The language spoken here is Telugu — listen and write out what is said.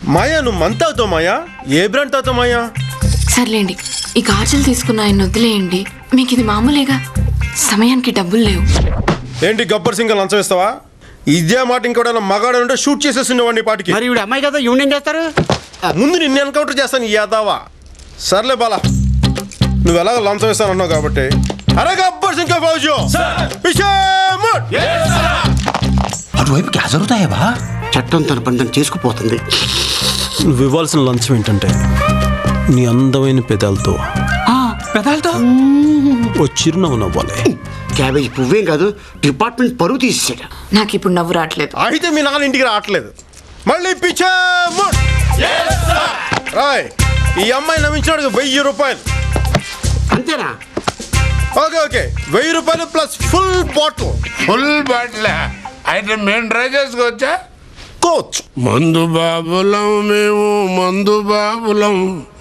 మాయా నువ్వు మంత్ అవుతావు మాయా ఏ బ్రాండ్ తాగుతావు మాయా సర్లేండి ఈ గాజులు తీసుకున్న ఆయన వదిలేయండి మీకు ఇది మామూలేగా సమయానికి డబ్బులు లేవు ఏంటి గబ్బర్ సింగ్ లంచం ఇస్తావా ఇదే మాట ఇంకోటి మగాడు ఉంటే షూట్ చేసేసిండేవాడిని ఈ పాటికి మరి ఈవిడ అమ్మాయి కదా ఈవిడ ఏం చేస్తారు ముందు నిన్ను ఎన్కౌంటర్ చేస్తాను ఈ యాదావా సర్లే బాలా నువ్వు ఎలాగ లంచం ఇస్తాను అన్నావు కాబట్టి అరే గబ్బర్ సింగ్ కా ఫౌజు పిషేమూట్! అటువైపు క్యా జరుగుతాయా బా చట్టం తన పని తను చేసుకుపోతుంది నువ్వు ఇవ్వాల్సిన లంచం ఏంటంటే నీ అందమైన పెదాలతో పెదాలతో ఓ చిరునవ్వు నవ్వాలి క్యాబేజీ పువ్వేం కాదు డిపార్ట్మెంట్ పరువు తీసేసాడు నాకు ఇప్పుడు నవ్వు రావట్లేదు అయితే మీ నాన్న ఇంటికి రావట్లేదు మళ్ళీ పిచ్చామూట్! రాయ్ ఈ అమ్మాయి నవ్వించినాడు వెయ్యి రూపాయలు అంతేనా ఓకే ఓకే వెయ్యి రూపాయలు plus full bottle full bottle అయితే మేము ట్రై చేసుకోవచ్చా కోచ్ మందు బాబులం మేము మందు బాబులం